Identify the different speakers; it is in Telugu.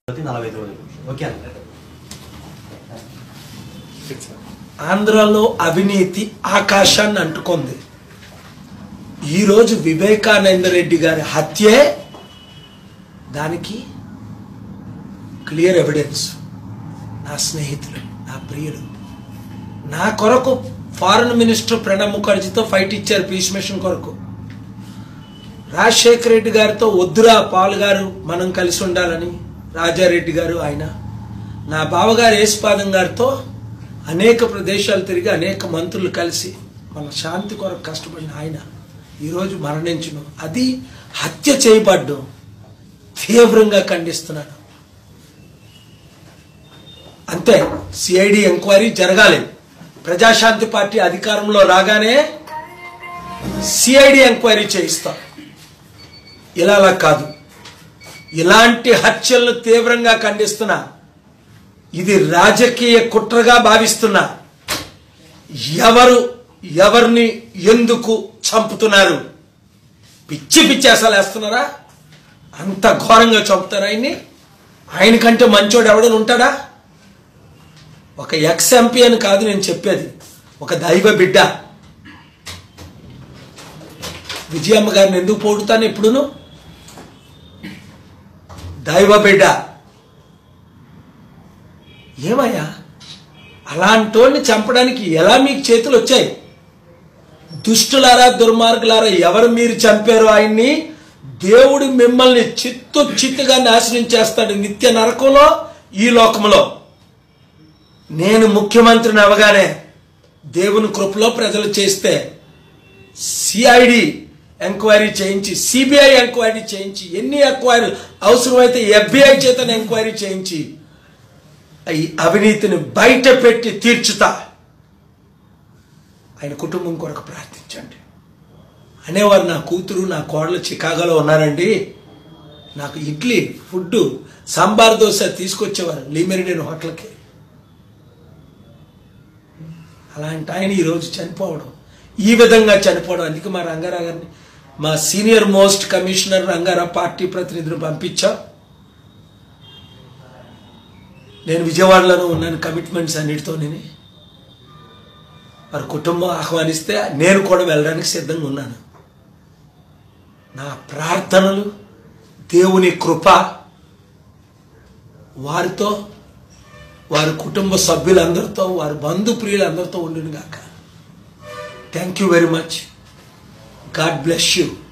Speaker 1: ప్రతి నలభై ఐదు రోజులు ఓకే అండి
Speaker 2: ఆంధ్రలో అవినీతి ఆకాశాన్ని అంటుకుంది ఈరోజు వివేకానంద రెడ్డి గారి హత్యే దానికి క్లియర్ ఎవిడెన్స్ నా స్నేహితులు నా ప్రియులు నా కొరకు ఫారెన్ మినిస్టర్ ప్రణబ్ ముఖర్జీతో ఫైట్ ఇచ్చారు పీస్ మిషన్ కొరకు రాజశేఖర రెడ్డి గారితో వద్దురా పాల్ గారు మనం కలిసి ఉండాలని రాజారెడ్డి గారు ఆయన నా బావగారు యేసుపాదం గారితో అనేక ప్రదేశాలు తిరిగి అనేక మంత్రులు కలిసి మన శాంతి కొరకు కష్టపడిన ఆయన ఈరోజు మరణించను అది హత్య చేయబడ్డం తీవ్రంగా ఖండిస్తున్నాను అంతే సిఐడి ఎంక్వైరీ జరగాలి ప్రజాశాంతి పార్టీ అధికారంలో రాగానే సిఐడి ఎంక్వైరీ చేయిస్తాం ఇలా అలా కాదు ఇలాంటి హత్యలను తీవ్రంగా ఖండిస్తున్నా ఇది రాజకీయ కుట్రగా భావిస్తున్నా ఎవరు ఎవరిని ఎందుకు చంపుతున్నారు పిచ్చి పిచ్చి అసలు వేస్తున్నారా అంత ఘోరంగా చంపుతారా ఆయన్ని ఆయనకంటే మంచోడు ఎవడని ఉంటాడా ఒక ఎక్స్ ఎంపీ అని కాదు నేను చెప్పేది ఒక దైవ బిడ్డ విజయమ్మ గారిని ఎందుకు పోడుతాను ఎప్పుడును దైవ బిడ్డ ఏమయ్యా అలాంటోడిని చంపడానికి ఎలా మీకు చేతులు వచ్చాయి దుష్టులారా దుర్మార్గులారా ఎవరు మీరు చంపారో ఆయన్ని దేవుడు మిమ్మల్ని చిత్తు చిత్తుగా నాశనం చేస్తాడు నిత్య నరకంలో ఈ లోకంలో నేను ముఖ్యమంత్రిని అవగానే దేవుని కృపలో ప్రజలు చేస్తే సిఐడి ఎంక్వైరీ చేయించి సిబిఐ ఎంక్వైరీ చేయించి ఎన్ని ఎంక్వైరీ అవసరమైతే ఎఫ్బిఐ చేత ఎంక్వైరీ చేయించి ఈ అవినీతిని బయట పెట్టి తీర్చుతా ఆయన కుటుంబం కొరకు ప్రార్థించండి అనేవారు నా కూతురు నా కోడలు చికాగోలో ఉన్నారండి నాకు ఇడ్లీ ఫుడ్ సాంబార్ దోశ తీసుకొచ్చేవారు లీమెరిడియన్ హోటల్కి అలాంటి ఆయన ఈరోజు చనిపోవడం ఈ విధంగా చనిపోవడం అందుకే మా రంగారావు గారిని మా senior most commissioner Rangarao party ప్రతినిధులు పంపించా నేను విజయవాడలోనే ఉన్నాను కమిట్మెంట్స్ అన్నిటితో నేను వారి కుటుంబం ఆహ్వానిస్తే నేను కూడా వెళ్ళడానికి సిద్ధంగా ఉన్నాను నా ప్రార్థనలు దేవుని కృప వారితో వారి కుటుంబ సభ్యులందరితో వారి బంధు ప్రియులందరితో ఉండును గాక thank you very much God bless you